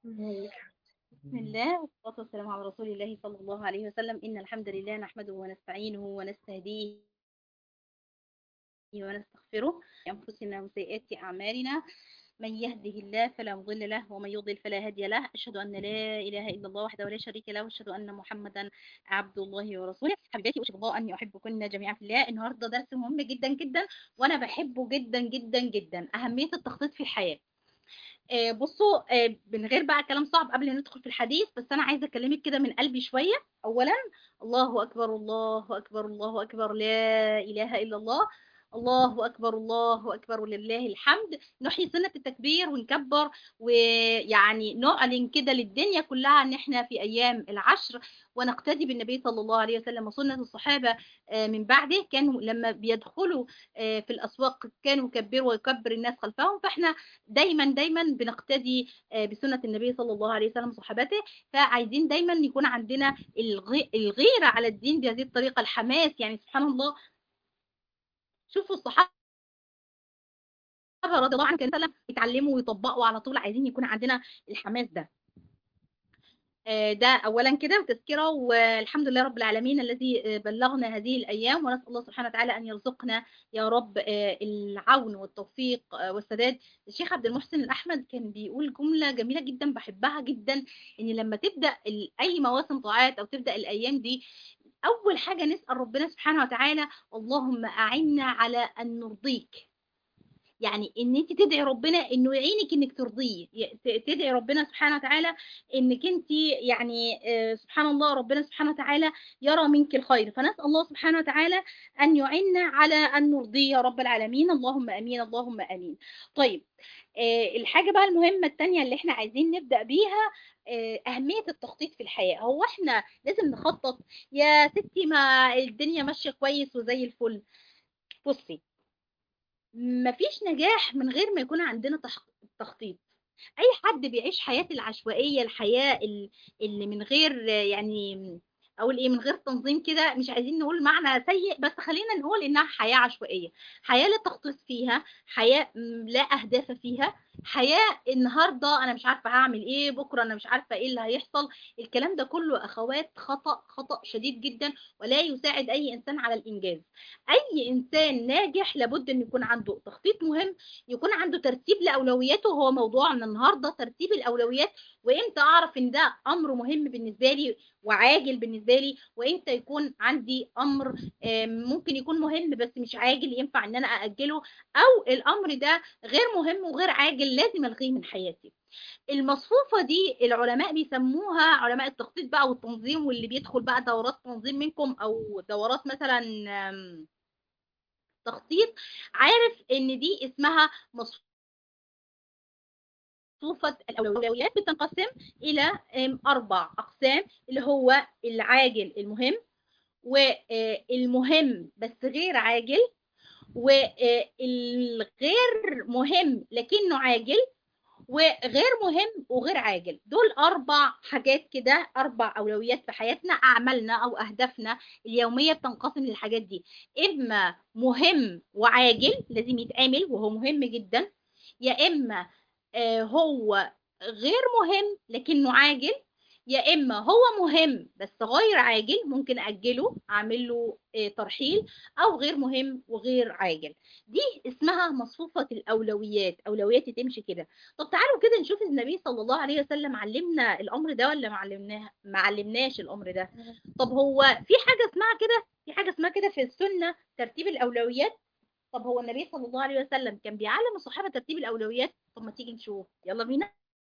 بسم الله والصلاة والسلام على رسول الله صلى الله عليه وسلم إن الحمد لله نحمده ونستعينه ونستهديه ونستغفره أنفسنا وسيئات أعمالنا من يهده الله فلا مضل له ومن يضلل فلا هادي له أشهد أن لا إله إلا الله وحده لا شريك له وأشهد أن محمدا عبد الله ورسوله حبيباتي أشهد الله أني أحبكن جميعا في الله النهاردة درس مهم جدا جدا وأنا بحبه جدا جدا جدا أهمية التخطيط في الحياة آه، بصوا آه، من غير بقى كلام صعب قبل ما ندخل في الحديث بس انا عايزه اكلمك كده من قلبي شويه اولا الله اكبر الله اكبر الله اكبر لا اله الا الله الله اكبر الله اكبر ولله الحمد نحيي سنه التكبير ونكبر ويعني نعلن كده للدنيا كلها ان احنا في ايام العشر ونقتدي بالنبي صلى الله عليه وسلم وسنه الصحابه آه، من بعده كانوا لما بيدخلوا آه، في الاسواق كانوا يكبروا ويكبر الناس خلفهم فاحنا دايما دايما بنقتدي آه، بسنة النبي صلى الله عليه وسلم وصحابته فعايزين دايما يكون عندنا الغي- الغيرة على الدين بهذه الطريقة الحماس يعني سبحان الله شوفوا الصحابة رضي الله عنهم كانوا يتعلموا ويطبقوا على طول عايزين يكون عندنا الحماس ده آه، ده اولا كده وتذكره والحمد لله رب العالمين الذي آه، بلغنا هذه الايام ونسال الله سبحانه وتعالى ان يرزقنا يا رب آه، العون والتوفيق آه، والسداد الشيخ عبد المحسن الاحمد كان بيقول جمله جميله جدا بحبها جدا ان لما تبدا ال- اي مواسم طاعات او تبدا الايام دي اول حاجه نسال ربنا سبحانه وتعالى اللهم اعنا على ان نرضيك يعني ان انت تدعي ربنا انه يعينك انك ترضيه ي- ت- تدعي ربنا سبحانه وتعالى انك انت يعني آه، سبحان الله ربنا سبحانه وتعالى يرى منك الخير فنسال الله سبحانه وتعالى ان يعيننا على ان نرضيه يا رب العالمين اللهم امين اللهم امين طيب آه، الحاجه بقى المهمه التانية اللي احنا عايزين نبدا بيها آه، أهمية التخطيط في الحياة هو احنا لازم نخطط يا ستي ما الدنيا ماشية كويس وزي الفل بصي مفيش نجاح من غير ما يكون عندنا تح- تخطيط اي حد بيعيش حياة العشوائية الحياة ال- اللي من غير يعني اقول ايه من غير تنظيم كده مش عايزين نقول معنى سيء بس خلينا نقول انها حياة عشوائية حياة لا تخطيط فيها حياة م، لا اهداف فيها حياة النهاردة انا مش عارفة هعمل ايه بكرة انا مش عارفة ايه اللي هيحصل الكلام ده كله اخوات خطأ خطأ شديد جدا ولا يساعد اي انسان على الانجاز اي انسان ناجح لابد ان يكون عنده تخطيط مهم يكون عنده ترتيب لاولوياته هو موضوعنا النهارده ترتيب الاولويات وامتى اعرف ان ده امر مهم بالنسبه لي وعاجل بالنسبه لي وامتى يكون عندي امر آم، ممكن يكون مهم بس مش عاجل ينفع ان انا ااجله او الامر ده غير مهم وغير عاجل لازم الغيه من حياتي المصفوفة دي العلماء بيسموها علماء التخطيط بقى والتنظيم واللي بيدخل بقى دورات تنظيم منكم او دورات مثلا آم، تخطيط عارف ان دي اسمها مصفوفة الأولويات بتنقسم إلى آم، أربع أقسام اللي هو العاجل المهم والمهم بس غير عاجل والغير مهم لكنه عاجل وغير مهم وغير عاجل دول أربع حاجات كده أربع أولويات في حياتنا أعمالنا أو أهدافنا اليومية بتنقسم للحاجات دي إما مهم وعاجل لازم يتعمل وهو مهم جدا يا إما آه، هو غير مهم لكنه عاجل يا إما هو مهم بس غير عاجل ممكن أجله أعمل له آه، ترحيل أو غير مهم وغير عاجل دي اسمها مصفوفة الأولويات أولوياتي تمشي كده طب تعالوا كده نشوف النبي صلى الله عليه وسلم علمنا الامر ده ولا ما علمناه ما علمناش الامر ده طب هو في حاجه اسمها كده في حاجه اسمها كده في السنه ترتيب الاولويات طب هو النبي صلى الله عليه وسلم كان بيعلم الصحابه ترتيب الاولويات طب ما تيجي نشوف يلا بينا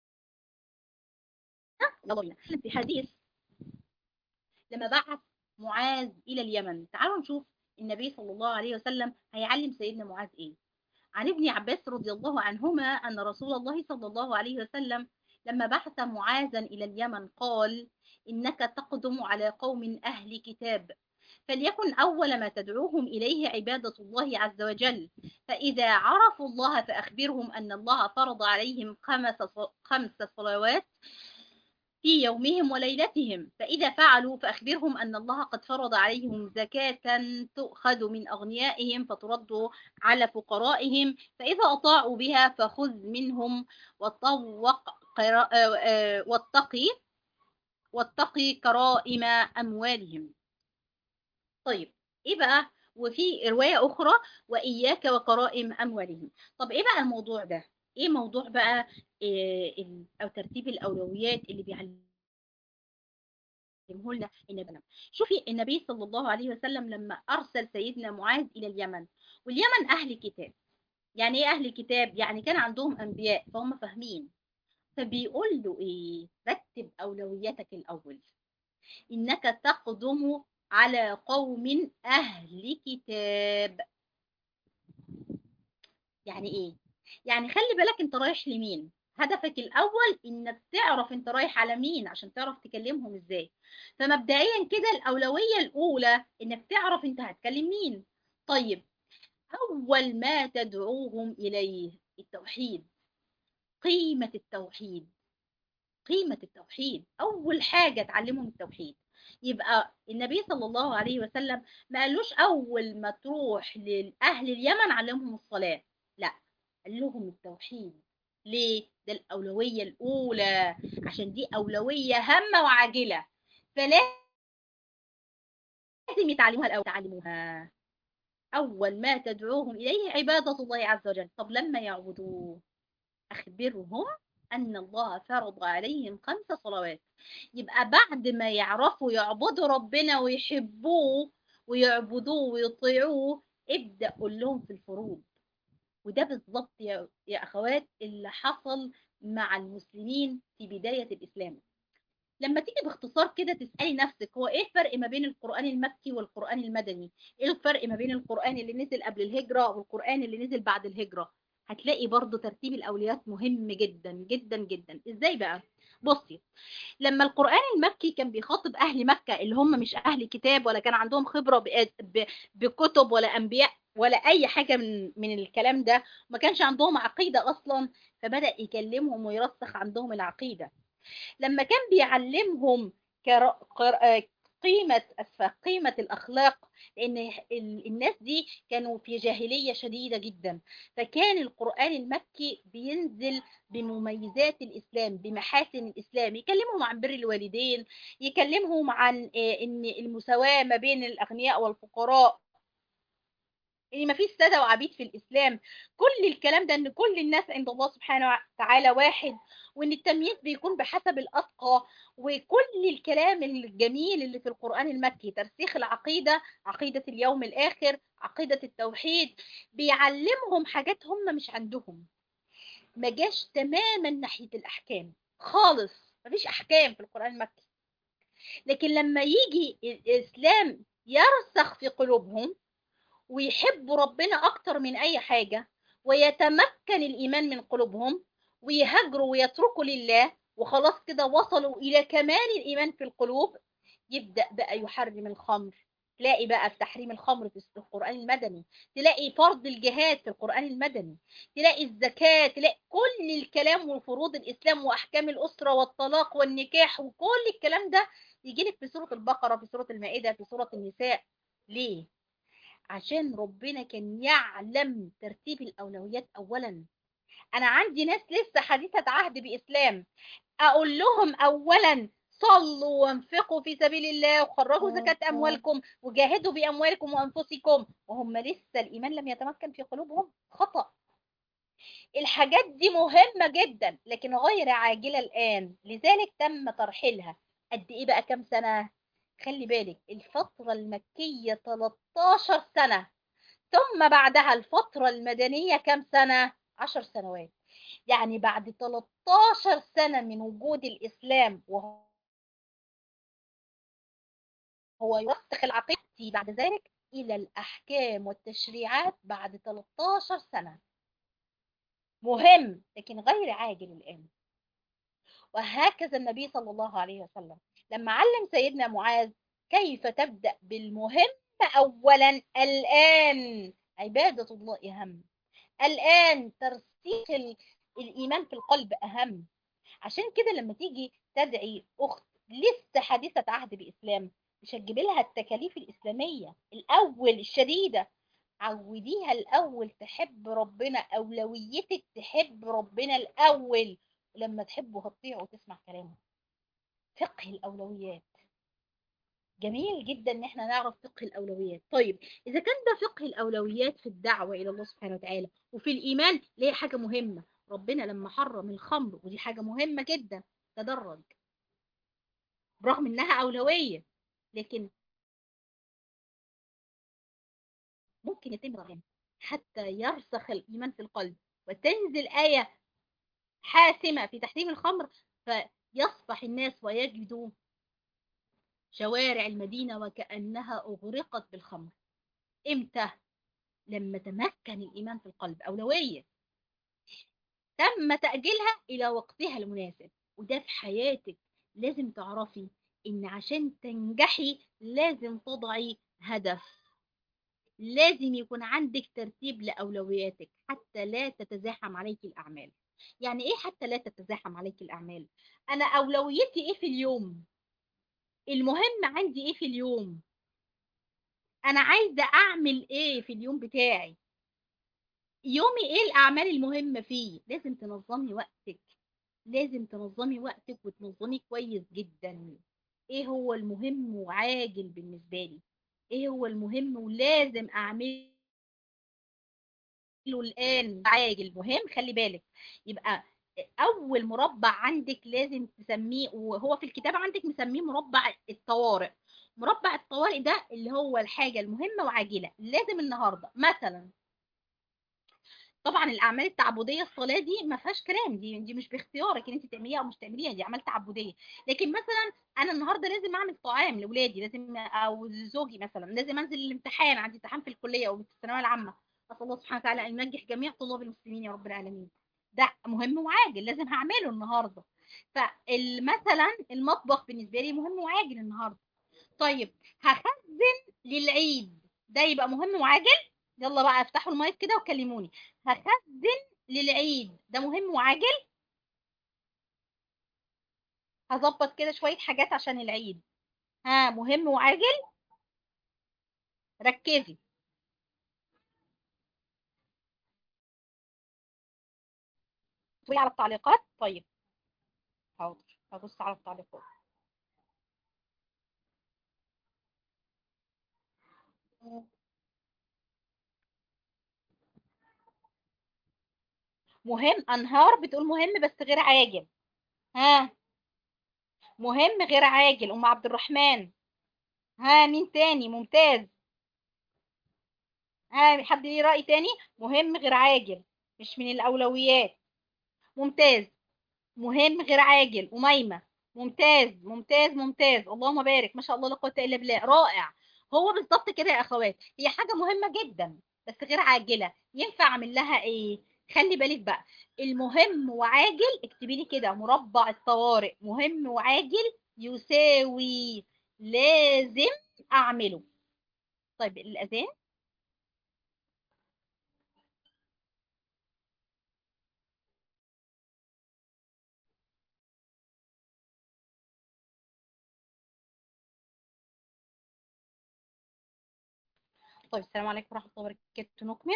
يلا بينا في حديث لما بعث معاذ الى اليمن تعالوا نشوف النبي صلى الله عليه وسلم هيعلم سيدنا معاذ ايه عن ابن عباس رضي الله عنهما أن رسول الله صلى الله عليه وسلم لما بعث معاذا إلى اليمن قال إنك تقدم على قوم أهل كتاب فليكن أول ما تدعوهم إليه عبادة الله عز وجل فإذا عرفوا الله فأخبرهم أن الله فرض عليهم خمس خمس صلوات في يومهم وليلتهم فإذا فعلوا فأخبرهم أن الله قد فرض عليهم زكاة تؤخذ من أغنيائهم فترد على فقرائهم فإذا أطاعوا بها فخذ منهم وطوق قرا- آه، آه، واتقي واتقي كرائم أموالهم طيب ايه بقى وفي رواية أخرى وإياك وكرائم أموالهم طب ايه بقى الموضوع ده ايه موضوع بقى إيه ال- او ترتيب الأولويات اللي بيعلمه لنا النبي شوفي النبي صلى الله عليه وسلم لما أرسل سيدنا معاذ إلى اليمن واليمن أهل كتاب يعني ايه أهل كتاب يعني كان عندهم أنبياء فهم فاهمين فبيقول له ايه رتب أولوياتك الأول إنك تقدم على قوم أهل كتاب يعني إيه؟ يعني خلي بالك أنت رايح لمين هدفك الأول إنك تعرف أنت رايح على مين عشان تعرف تكلمهم إزاي فمبدئيا كده الأولوية الأولى إنك تعرف أنت هتكلم مين طيب أول ما تدعوهم إليه التوحيد قيمة التوحيد قيمة التوحيد أول حاجة تعلمهم التوحيد يبقى النبي صلى الله عليه وسلم ما قالوش أول ما تروح لأهل اليمن علمهم الصلاة لا قال لهم التوحيد ليه؟ ده الأولوية الأولى عشان دي أولوية هامة وعاجلة فلازم يتعلموها الأول تعلموها أول ما تدعوهم إليه عبادة الله عز وجل طب لما يعبدوه أخبرهم أن الله فرض عليهم خمس صلوات يبقى بعد ما يعرفوا يعبدوا ربنا ويحبوه ويعبدوه ويطيعوه ابدأ قول لهم في الفروض وده بالظبط يا, يا أخوات اللي حصل مع المسلمين في بداية الإسلام لما تيجي باختصار كده تسألي نفسك هو ايه الفرق ما بين القرآن المكي والقرآن المدني ايه الفرق ما بين القرآن اللي نزل قبل الهجرة والقرآن اللي نزل بعد الهجرة هتلاقي برضو ترتيب الأولويات مهم جدا جدا جدا ازاي بقى بصي لما القرآن المكي كان بيخاطب أهل مكة اللي هم مش أهل كتاب ولا كان عندهم خبرة ب- بكتب ولا أنبياء ولا أي حاجة من من الكلام ده ما كانش عندهم عقيدة أصلا فبدأ يكلمهم ويرسخ عندهم العقيدة لما كان بيعلمهم كر... قر... قيمة أسفة قيمة الأخلاق لأن ال- الناس دي كانوا في جاهلية شديدة جدا فكان القرآن المكي بينزل بمميزات الإسلام بمحاسن الإسلام يكلمهم عن بر الوالدين يكلمهم عن آه، إن المساواة ما بين الأغنياء والفقراء ان ما فيش ساده وعبيد في الاسلام كل الكلام ده ان كل الناس عند الله سبحانه وتعالى واحد وان التمييز بيكون بحسب الاتقى وكل الكلام الجميل اللي في القران المكي ترسيخ العقيده عقيده اليوم الاخر عقيده التوحيد بيعلمهم حاجات هم مش عندهم ما جاش تماما ناحيه الاحكام خالص مفيش احكام في القران المكي لكن لما يجي الاسلام يرسخ في قلوبهم ويحبوا ربنا أكتر من أي حاجة ويتمكن الإيمان من قلوبهم ويهاجروا ويتركوا لله وخلاص كده وصلوا إلى كمال الإيمان في القلوب يبدأ بقى يحرم الخمر تلاقي بقى في تحريم الخمر في القرآن المدني تلاقي فرض الجهاد في القرآن المدني تلاقي الزكاة تلاقي كل الكلام وفروض الإسلام وأحكام الأسرة والطلاق والنكاح وكل الكلام ده يجيلك في سورة البقرة في سورة المائدة في سورة النساء ليه؟ عشان ربنا كان يعلم ترتيب الأولويات أولا أنا عندي ناس لسه حديثة عهد بإسلام أقول لهم أولا صلوا وانفقوا في سبيل الله وخرجوا زكاة أموالكم وجاهدوا بأموالكم وأنفسكم وهم لسه الإيمان لم يتمكن في قلوبهم خطأ الحاجات دي مهمة جدا لكن غير عاجلة الآن لذلك تم ترحيلها قد إيه بقى كام سنة خلي بالك الفترة المكية 13 سنة ثم بعدها الفترة المدنية كام سنة 10 سنوات يعني بعد 13 سنة من وجود الإسلام وهو هو يرسخ العقيدة بعد ذلك إلى الأحكام والتشريعات بعد 13 سنة مهم لكن غير عاجل الآن وهكذا النبي صلى الله عليه وسلم لما علم سيدنا معاذ كيف تبدأ بالمهم أولا الآن عبادة الله أهم الآن ترسيخ ال- الإيمان في القلب أهم عشان كده لما تيجي تدعي أخت لسه حديثة عهد بإسلام مش هتجيبي لها التكاليف الإسلامية الأول الشديدة عوديها الأول تحب ربنا أولويتك تحب ربنا الأول لما تحبه هتطيعه وتسمع كلامه فقه الأولويات جميل جدا ان احنا نعرف فقه الاولويات طيب اذا كان ده فقه الاولويات في الدعوه الى الله سبحانه وتعالى وفي الايمان ليه حاجه مهمه ربنا لما حرم الخمر ودي حاجه مهمه جدا تدرج برغم انها اولويه لكن ممكن يتم رغم حتى يرسخ الايمان في القلب وتنزل ايه حاسمه في تحريم الخمر فيصبح الناس ويجدوا شوارع المدينة وكأنها أغرقت بالخمر إمتى؟ لما تمكن الإيمان في القلب أولوية تم تأجيلها إلى وقتها المناسب وده في حياتك لازم تعرفي إن عشان تنجحي لازم تضعي هدف لازم يكون عندك ترتيب لأولوياتك حتى لا تتزاحم عليك الأعمال يعني إيه حتى لا تتزاحم عليك الأعمال أنا أولويتي إيه في اليوم المهم عندي ايه في اليوم انا عايزه اعمل ايه في اليوم بتاعي يومي ايه الاعمال المهمه فيه لازم تنظمي وقتك لازم تنظمي وقتك وتنظمي كويس جدا ايه هو المهم وعاجل بالنسبه لي ايه هو المهم ولازم اعمله الان عاجل مهم خلي بالك يبقى اول مربع عندك لازم تسميه وهو في الكتاب عندك مسميه مربع الطوارئ مربع الطوارئ ده اللي هو الحاجه المهمه وعاجله لازم النهارده مثلا طبعا الاعمال التعبديه الصلاه دي ما فيهاش كلام دي دي مش باختيارك ان انت تعمليها او مش تعمليها دي اعمال تعبديه لكن مثلا انا النهارده لازم اعمل طعام لاولادي لازم او زوجي مثلا لازم انزل الامتحان عندي امتحان في الكليه او في الثانويه العامه اسال الله سبحانه وتعالى ان ينجح جميع طلاب المسلمين يا رب العالمين ده مهم وعاجل لازم هعمله النهارده فمثلا المطبخ بالنسبه لي مهم وعاجل النهارده طيب هخزن للعيد ده يبقى مهم وعاجل يلا بقى افتحوا المايك كده وكلموني هخزن للعيد ده مهم وعاجل هظبط كده شويه حاجات عشان العيد ها مهم وعاجل ركزي شوية على التعليقات طيب حاضر هبص على التعليقات مهم انهار بتقول مهم بس غير عاجل ها مهم غير عاجل ام عبد الرحمن ها مين تاني ممتاز ها حد ليه رأي تاني مهم غير عاجل مش من الأولويات ممتاز مهم غير عاجل أميمة ممتاز ممتاز ممتاز اللهم بارك ما شاء الله لا قوة إلا بالله رائع هو بالظبط كده يا أخوات هي حاجة مهمة جدا بس غير عاجلة ينفع أعمل لها إيه خلي بالك بقى المهم وعاجل اكتبي لي كده مربع الطوارئ مهم وعاجل يساوي لازم أعمله طيب الأذان طيب السلام عليكم ورحمة الله وبركاته نكمل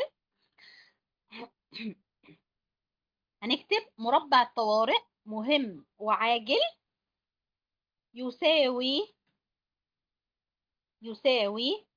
هنكتب مربع الطوارئ مهم وعاجل يساوي يساوي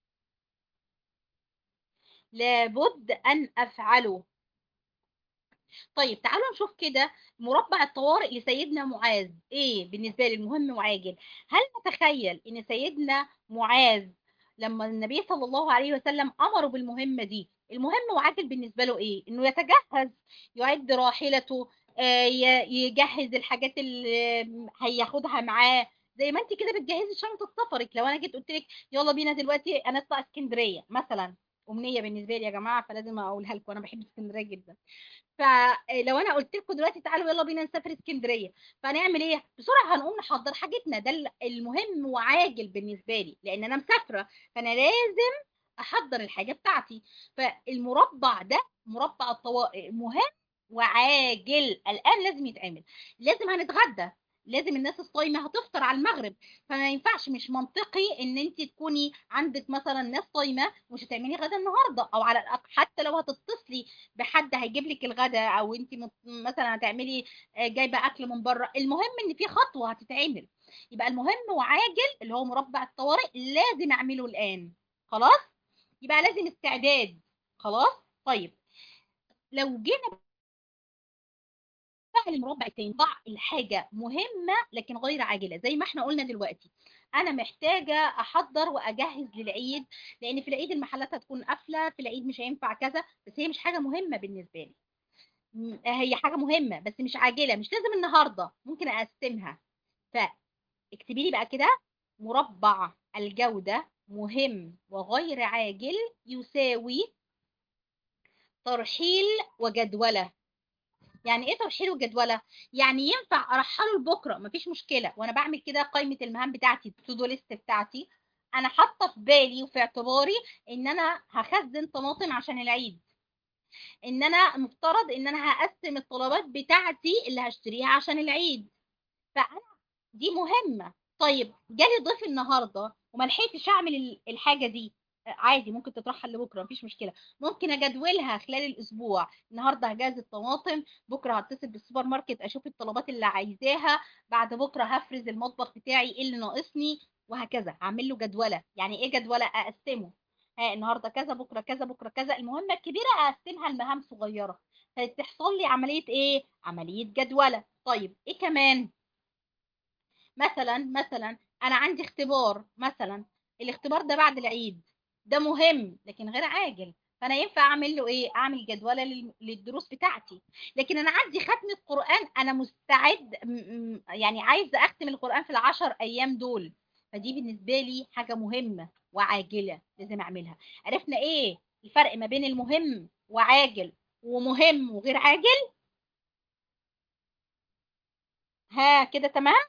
لابد أن أفعله طيب تعالوا نشوف كده مربع الطوارئ لسيدنا معاذ ايه بالنسبة لي المهم وعاجل هل نتخيل ان سيدنا معاذ لما النبي صلى الله عليه وسلم امره بالمهمة دي المهم وعاجل بالنسبة له ايه انه يتجهز يعد راحلته آه يجهز الحاجات اللي هياخدها معاه زي ما انت كده بتجهزي شنطة سفرك لو انا جيت قلت لك يلا بينا دلوقتي هنطلع اسكندرية مثلا امنيه بالنسبه لي يا جماعه فلازم اقولها لكم انا بحب اسكندريه جدا فلو انا قلت لكم دلوقتي تعالوا يلا بينا نسافر اسكندريه فهنعمل ايه بسرعه هنقوم نحضر حاجتنا ده المهم وعاجل بالنسبه لي لان انا مسافره فانا لازم احضر الحاجه بتاعتي فالمربع ده مربع الطوارئ مهم وعاجل الان لازم يتعمل لازم هنتغدى لازم الناس الصايمه هتفطر على المغرب فما ينفعش مش منطقي ان انت تكوني عندك مثلا ناس صايمه مش هتعملي غدا النهارده او على الأقل حتى لو هتتصلي بحد هيجيب لك الغدا او انت مت- مثلا هتعملي آه، جايبه اكل من بره المهم ان في خطوه هتتعمل يبقى المهم وعاجل اللي هو مربع الطوارئ لازم اعمله الان خلاص يبقى لازم استعداد خلاص طيب لو جينا بقى للمربع التاني ضع الحاجه مهمه لكن غير عاجله زي ما احنا قلنا دلوقتي انا محتاجه احضر واجهز للعيد لان في العيد المحلات هتكون قافله في العيد مش هينفع كذا بس هي مش حاجه مهمه بالنسبه لي م- هي حاجه مهمه بس مش عاجله مش لازم النهارده ممكن اقسمها فاكتبي لي بقى كده مربع الجوده مهم وغير عاجل يساوي ترحيل وجدوله يعني ايه ترحيل وجدوله يعني ينفع ارحله لبكره مفيش مشكله وانا بعمل كده قائمه المهام بتاعتي التو دو ليست بتاعتي انا حاطه في بالي وفي اعتباري ان انا هخزن طماطم عشان العيد ان انا مفترض ان انا هقسم الطلبات بتاعتي اللي هشتريها عشان العيد فانا دي مهمه طيب جالي ضيف النهارده وما لحقتش اعمل ال- الحاجه دي آه، عادي ممكن تترحل لبكره مفيش مشكله ممكن اجدولها خلال الاسبوع النهارده هجهز الطماطم بكره هتصل بالسوبر ماركت اشوف الطلبات اللي عايزاها بعد بكره هفرز المطبخ بتاعي ايه اللي ناقصني وهكذا هعمل له جدوله يعني ايه جدوله اقسمه ها النهارده كذا بكره كذا بكره كذا المهمه الكبيره اقسمها لمهام صغيره فتحصل لي عمليه ايه عمليه جدوله طيب ايه كمان مثلا مثلا انا عندي اختبار مثلا الاختبار ده بعد العيد ده مهم لكن غير عاجل فانا ينفع اعمل له ايه اعمل جدوله لل- للدروس بتاعتي لكن انا عندي ختمه قران انا مستعد م- م- يعني عايزه اختم القران في العشر ايام دول فدي بالنسبه لي حاجه مهمه وعاجله لازم اعملها عرفنا ايه الفرق ما بين المهم وعاجل ومهم وغير عاجل ها كده تمام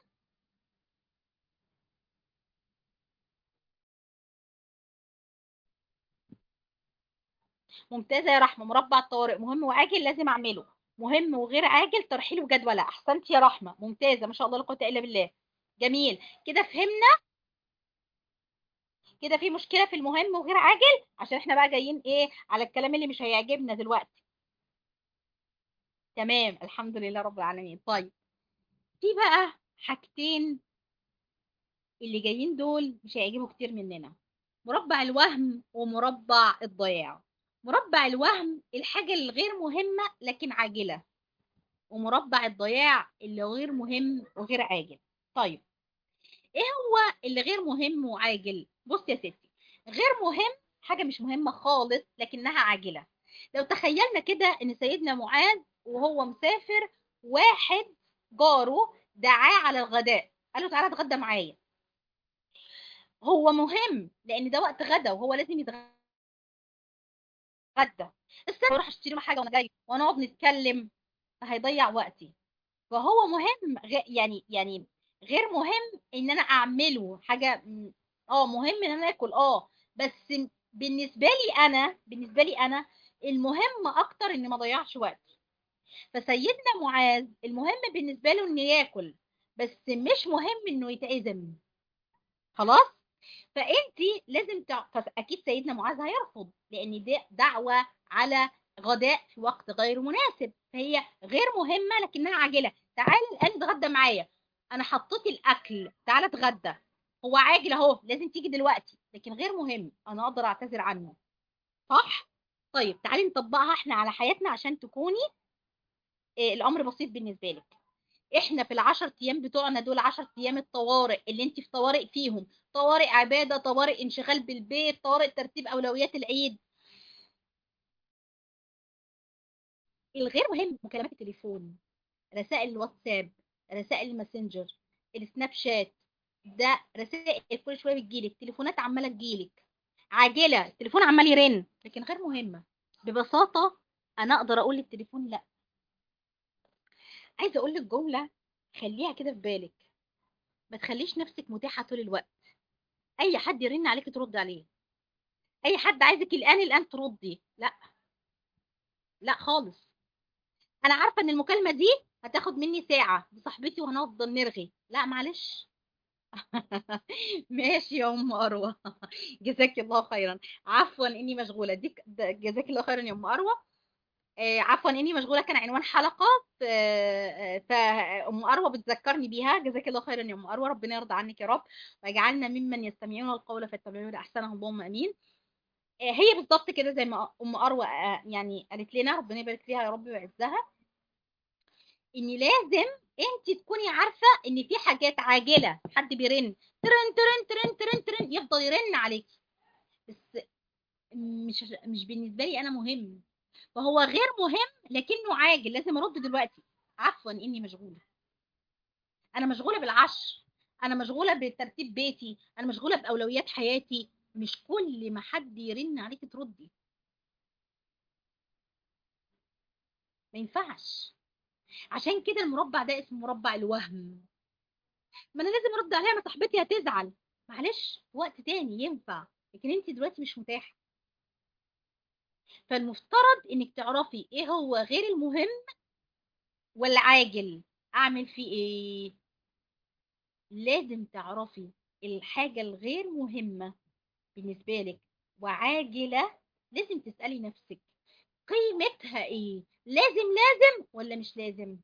ممتازة يا رحمة مربع الطوارئ مهم وعاجل لازم أعمله مهم وغير عاجل ترحيل وجدولة أحسنت يا رحمة ممتازة ما شاء الله لا قوة إلا بالله جميل كده فهمنا كده في مشكلة في المهم وغير عاجل عشان احنا بقى جايين ايه على الكلام اللي مش هيعجبنا دلوقتي تمام الحمد لله رب العالمين طيب في بقى حاجتين اللي جايين دول مش هيعجبوا كتير مننا مربع الوهم ومربع الضياع مربع الوهم الحاجة الغير مهمة لكن عاجلة ومربع الضياع اللي غير مهم وغير عاجل طيب ايه هو اللي غير مهم وعاجل بص يا ستي غير مهم حاجة مش مهمة خالص لكنها عاجلة لو تخيلنا كده ان سيدنا معاذ وهو مسافر واحد جاره دعاه على الغداء قال له تعالى اتغدى معايا هو مهم لان ده وقت غدا وهو لازم يتغدى استنى اروح اشتري له حاجه وانا جاي ونقعد نتكلم هيضيع وقتي فهو مهم غ... يعني يعني غير مهم ان انا اعمله حاجه م- اه مهم ان انا اكل اه بس بالنسبه لي انا بالنسبه لي انا المهم اكتر ان ما اضيعش وقت فسيدنا معاذ المهم بالنسبه له انه ياكل بس مش مهم انه يتعزم خلاص فانت لازم تع... فاكيد سيدنا معاذ هيرفض لان دي دعوه على غداء في وقت غير مناسب فهي غير مهمه لكنها عاجله تعالى الان اتغدى معايا انا حطيت الاكل تعالى اتغدى هو عاجل اهو لازم تيجي دلوقتي لكن غير مهم انا اقدر اعتذر عنه صح طيب تعالي نطبقها احنا على حياتنا عشان تكوني إيه الامر بسيط بالنسبه لك احنا في العشر ايام بتوعنا دول عشر ايام الطوارئ اللي انت في طوارئ فيهم طوارئ عباده طوارئ انشغال بالبيت طوارئ ترتيب اولويات العيد الغير مهم مكالمات التليفون رسائل الواتساب رسائل الماسنجر السناب شات ده رسائل كل شويه بتجيلك تليفونات عماله تجيلك عاجله التليفون عمال يرن لكن غير مهمه ببساطه انا اقدر اقول للتليفون لا عايزه اقول لك جمله خليها كده في بالك ما تخليش نفسك متاحه طول الوقت اي حد يرن عليك ترد عليه اي حد عايزك الان الان تردي لا لا خالص انا عارفه ان المكالمه دي هتاخد مني ساعة بصاحبتي وهنفضل نرغي لا معلش ماشي يا ام اروى جزاك الله خيرا عفوا اني مشغوله ديك ده- جزاك الله خيرا يا ام اروى آه، عفوا اني مشغوله كان عنوان حلقه آه، آه، فام اروى بتذكرني بيها جزاك الله خيرا يا ام اروى ربنا يرضى عنك يا رب ويجعلنا ممن يستمعون القول فيتبعون احسنه اللهم امين آه، هي بالظبط كده زي ما ام اروى آه، يعني قالت لنا ربنا يبارك فيها يا رب ويعزها ان لازم انت تكوني عارفه ان في حاجات عاجله حد بيرن ترن ترن ترن ترن ترن يفضل يرن عليكي بس مش مش بالنسبه لي انا مهم فهو غير مهم لكنه عاجل لازم ارد دلوقتي عفوا اني مشغوله انا مشغوله بالعشر انا مشغوله بترتيب بيتي انا مشغوله باولويات حياتي مش كل ما حد يرن عليكي تردي ما ينفعش عشان كده المربع ده اسمه مربع الوهم ما انا لازم ارد عليها ما صاحبتي هتزعل معلش وقت تاني ينفع لكن انت دلوقتي مش متاحه فالمفترض انك تعرفي ايه هو غير المهم والعاجل اعمل فيه ايه لازم تعرفي الحاجة الغير مهمة بالنسبة لك وعاجلة لازم تسألي نفسك قيمتها ايه لازم لازم ولا مش لازم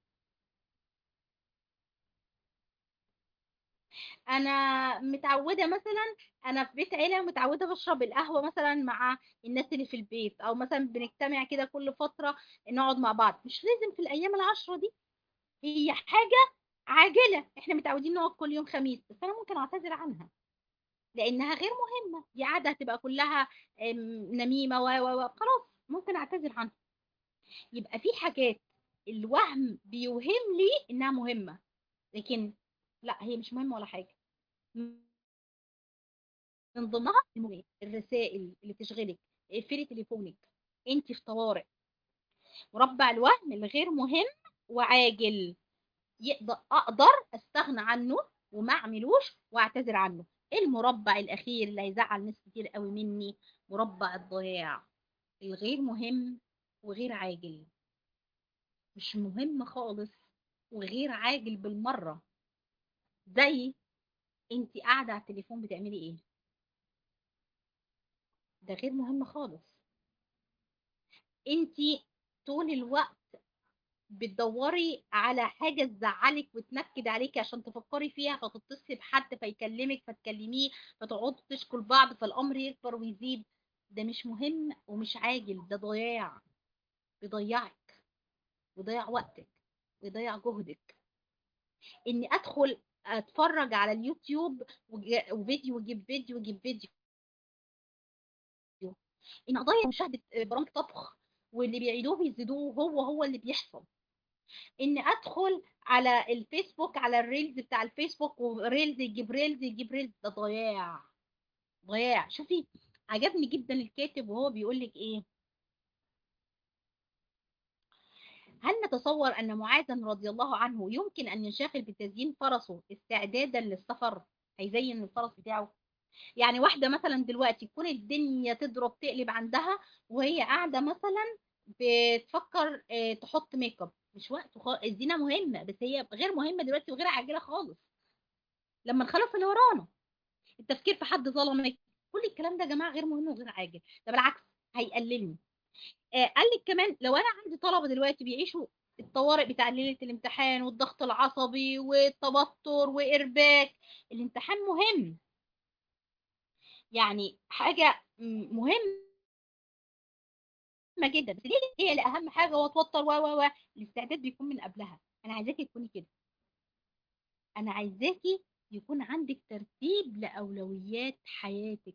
انا متعودة مثلا انا في بيت عيلة متعودة بشرب القهوة مثلا مع الناس اللي في البيت او مثلا بنجتمع كده كل فترة نقعد مع بعض مش لازم في الايام العشرة دي هي حاجة عاجلة احنا متعودين نقعد كل يوم خميس بس انا ممكن اعتذر عنها لانها غير مهمة دي عادة هتبقى كلها أم، نميمة و و و خلاص ممكن اعتذر عنها يبقى في حاجات الوهم بيوهم لي انها مهمة لكن لا هي مش مهمة ولا حاجة من ضمنها المهم الرسائل اللي تشغلك اقفلي تليفونك انت في طوارئ مربع الوهم الغير مهم وعاجل يقدر اقدر استغنى عنه وما اعملوش واعتذر عنه المربع الاخير اللي هيزعل ناس كتير قوي مني مربع الضياع الغير مهم وغير عاجل مش مهم خالص وغير عاجل بالمرة زي انت قاعدة على التليفون بتعملي ايه ده غير مهم خالص انت طول الوقت بتدوري على حاجة تزعلك وتنكد عليكي عشان تفكري فيها فتتصلي بحد فيكلمك فتكلميه فتقعدوا تشكوا لبعض فالأمر يكبر ويزيد ده مش مهم ومش عاجل ده ضياع بيضيعك ويضيع وقتك ويضيع جهدك اني ادخل اتفرج على اليوتيوب وج- وفيديو وجيب فيديو وجيب فيديو ان اضيع مشاهدة برامج طبخ واللي بيعيدوه بيزيدوه هو هو اللي بيحصل ان ادخل على الفيسبوك على الريلز بتاع الفيسبوك وريلز يجيب ريلز يجيب ريلز ده ضياع ضياع شوفي عجبني جدا الكاتب وهو بيقول لك ايه هل نتصور ان معاذا رضي الله عنه يمكن ان ينشغل بتزيين فرسه استعدادا للسفر هيزين الفرس بتاعه يعني واحدة مثلا دلوقتي تكون الدنيا تضرب تقلب عندها وهي قاعدة مثلا بتفكر آه، تحط ميك اب مش وقت خالص الزينة مهمة بس هي غير مهمة دلوقتي وغير عاجلة خالص لما نخلص اللي ورانا التفكير في حد ظلمك كل الكلام ده يا جماعة غير مهم وغير عاجل ده بالعكس هيقللني آه، قال لك كمان لو انا عندي طلبة دلوقتي بيعيشوا الطوارئ بتاع ليلة الامتحان والضغط العصبي والتوتر وإرباك الامتحان مهم يعني حاجة م- مهمة جدا بس ليه هي اللي أهم حاجة وتوتر و و و الاستعداد بيكون من قبلها أنا عايزاكي تكوني كده أنا عايزاكي يكون عندك ترتيب لأولويات حياتك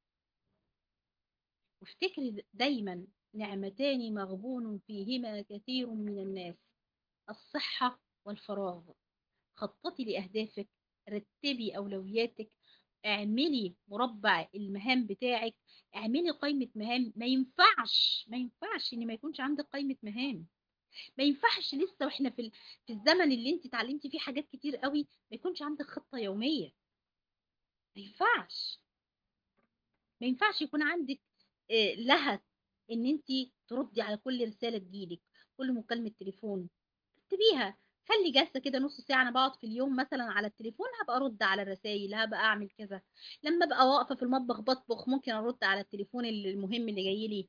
وافتكري دايما نعمتان مغبون فيهما كثير من الناس الصحة والفراغ خططي لأهدافك رتبي أولوياتك اعملي مربع المهام بتاعك اعملي قائمة مهام ما ينفعش ما ينفعش ان ما يكونش عندك قائمة مهام ما ينفعش لسه واحنا في ال- في الزمن اللي انت اتعلمتي فيه حاجات كتير قوي ما يكونش عندك خطة يومية ما ينفعش ما ينفعش يكون عندك آه، لهث ان انت تردي على كل رسالة تجيلك كل مكالمة تليفون اكتبيها خلي جلسه كده نص ساعه انا بقعد في اليوم مثلا على التليفون هبقى ارد على الرسائل هبقى اعمل كذا لما ابقى واقفه في المطبخ بطبخ ممكن ارد على التليفون المهم اللي جاي لي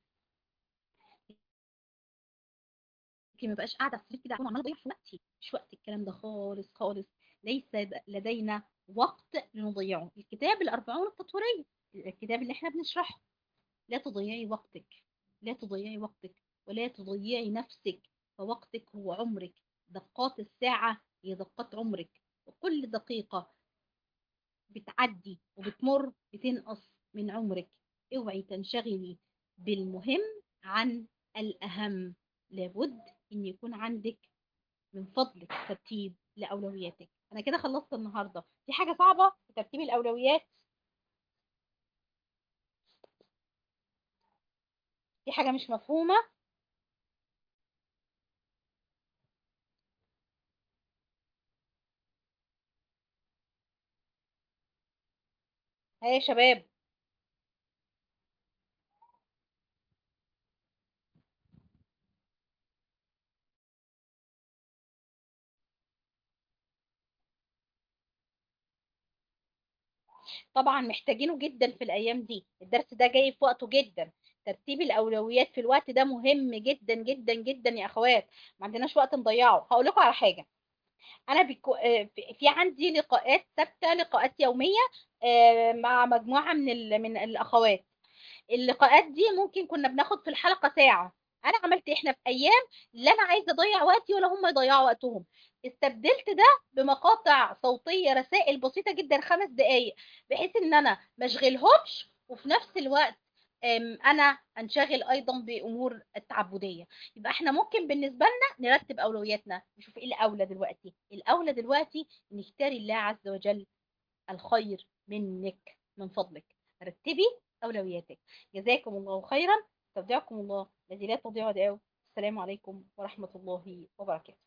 لكن ما بقاش قاعده في السرير كده عماله اضيع في وقتي مش وقت الكلام ده خالص خالص ليس لدينا وقت لنضيعه الكتاب الأربعون التطويرية الكتاب اللي احنا بنشرحه لا تضيعي وقتك لا تضيعي وقتك ولا تضيعي نفسك فوقتك هو عمرك دقات الساعة هي دقات عمرك وكل دقيقة بتعدي وبتمر بتنقص من عمرك اوعي تنشغلي بالمهم عن الأهم لابد ان يكون عندك من فضلك ترتيب لأولوياتك أنا كده خلصت النهاردة في حاجة صعبة في ترتيب الأولويات في حاجة مش مفهومة ها يا شباب طبعا محتاجينه جدا في الايام دي الدرس ده جاي في وقته جدا ترتيب الاولويات في الوقت ده مهم جدا جدا جدا يا اخوات ما عندناش وقت نضيعه هقول لكم على حاجه انا بيكو... في عندي لقاءات ثابته لقاءات يوميه مع مجموعه من ال... من الاخوات اللقاءات دي ممكن كنا بناخد في الحلقه ساعه انا عملت احنا في ايام لا انا عايزه اضيع وقتي ولا هم يضيعوا وقتهم استبدلت ده بمقاطع صوتيه رسائل بسيطه جدا خمس دقائق بحيث ان انا ما اشغلهمش وفي نفس الوقت انا انشغل ايضا بامور التعبديه يبقى احنا ممكن بالنسبه لنا نرتب اولوياتنا نشوف ايه الاولى دلوقتي الاولى دلوقتي نختاري الله عز وجل الخير منك من فضلك رتبي اولوياتك جزاكم الله خيرا استودعكم الله الذي لا تضيع ودائعه السلام عليكم ورحمه الله وبركاته